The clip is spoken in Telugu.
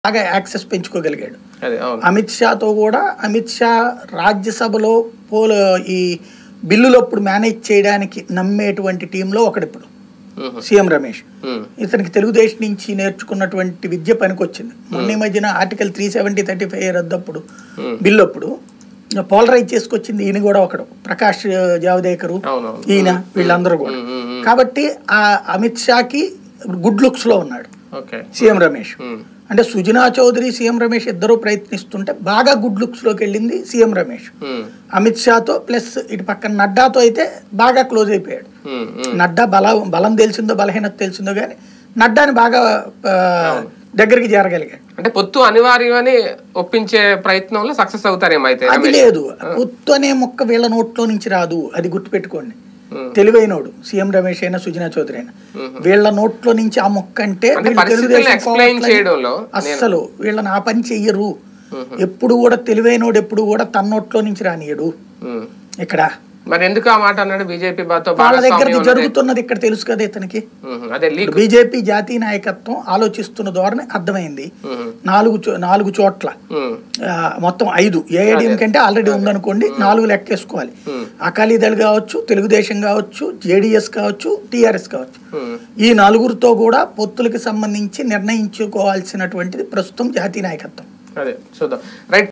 బాగా యాక్సెస్ పెంచుకోగలిగాడు అదే అవును అమిత్ షాతో కూడా అమిత్ షా రాజ్యసభలో పోల్ ఈ బిల్లులు అప్పుడు మేనేజ్ చేయడానికి నమ్మేటువంటి టీంలో ఒకడిప్పుడు మ్మ్. సీఎం రమేష్ మ్మ్. ఇతనికి తెలుగుదేశం నుంచి నేర్చుకున్నటువంటి విద్య పనికొచ్చింది మొన్న ఈ మధ్యన article three seventy thirty five రద్దప్పుడు Hmm. బిల్లు అప్పుడు పోలరైజ్ చేసుకొచ్చింది ఈయన కూడా ఒకడు ప్రకాష్ జావదేకరు అవునవును ఈయన వీళ్ళందరూ కూడా మ్మ్, మ్మ్, మ్మ్. కాబట్టి ఆ అమిత్ షాకి గుడ్ లుక్స్ లో ఉన్నాడు ఓకే సీఎం రమేష్ మ్మ్. అంటే సుజనా చౌదరి సీఎం రమేష్ ఇద్దరూ ప్రయత్నిస్తుంటే బాగా గుడ్ లుక్స్ లోకి వెళ్ళింది సీఎం రమేష్ మ్మ్. అమిత్ షాతో ప్లస్ ఇటు పక్కన నడ్డాతో అయితే బాగా క్లోజ్ అయిపోయాడు మ్మ్. మ్మ్. నడ్డా బలం బలం తెలిసిందో బలహీనత తెలిసిందో కానీ నడ్డాని బాగా ఆ, దగ్గరికి చేరగలిగాడు అంటే పొత్తు అనివార్యమని ఒప్పించే ప్రయత్నంలో సక్సెస్ అవుతారేమో అయితే అది రమేష్. లేదు పొత్తు అనే మొక్క వీళ్ళ నోట్లో నుంచి రాదు అది గుర్తుపెట్టుకోండి మ్మ్. తెలివైనోడు సీఎం రమేష్ అయినా సుజనా చౌదరి అయినా వీళ్ళ నోట్లో నుంచి ఆ మొక్క అంటే అంటే వీళ్ళు పరిస్థితులను తెలుగుదేశం explain పోవట్లని చేయడంలో అస్సలు వీళ్ళని ఆ పని చెయ్యరు ఎప్పుడు కూడా తెలివైనోడు ఎప్పుడు కూడా తన నోట్లో నుంచి రానియడు మ్మ్. ఇక్కడ మరి ఎందుకు ఆ మాట అన్నాడు బీజేపీ బాతో వాళ్ళ దగ్గర భాగస్వామ్యం ఉన్నది. జరుగుతున్నది ఇక్కడ తెలుసు కదా ఇతనికి మ్మ్. అదే లీక్ బీజేపీ జాతీయ నాయకత్వం ఆలోచిస్తున్న ధోరణి అర్థమైంది మ్మ్. నాలుగు చో- నాలుగు చోట్ల మ్మ్. ఆ, మొత్తం ఐదు ఏఐడిఎం కంటే ఆల్రెడీ ఉందనుకోండి నాలుగు లెక్కేసుకోవాలి మ్మ్. అకాలీదళ్ కావచ్చు తెలుగుదేశం కావచ్చు జేడిఎస్ కావచ్చు టీఆర్ఎస్ కావచ్చు మ్మ్. ఈ నలుగురితో కూడా పొత్తులకు సంబంధించి నిర్ణయించుకోవాల్సినటువంటిది ప్రస్తుతం జాతీయ నాయకత్వం అదే చూద్దాం రైట్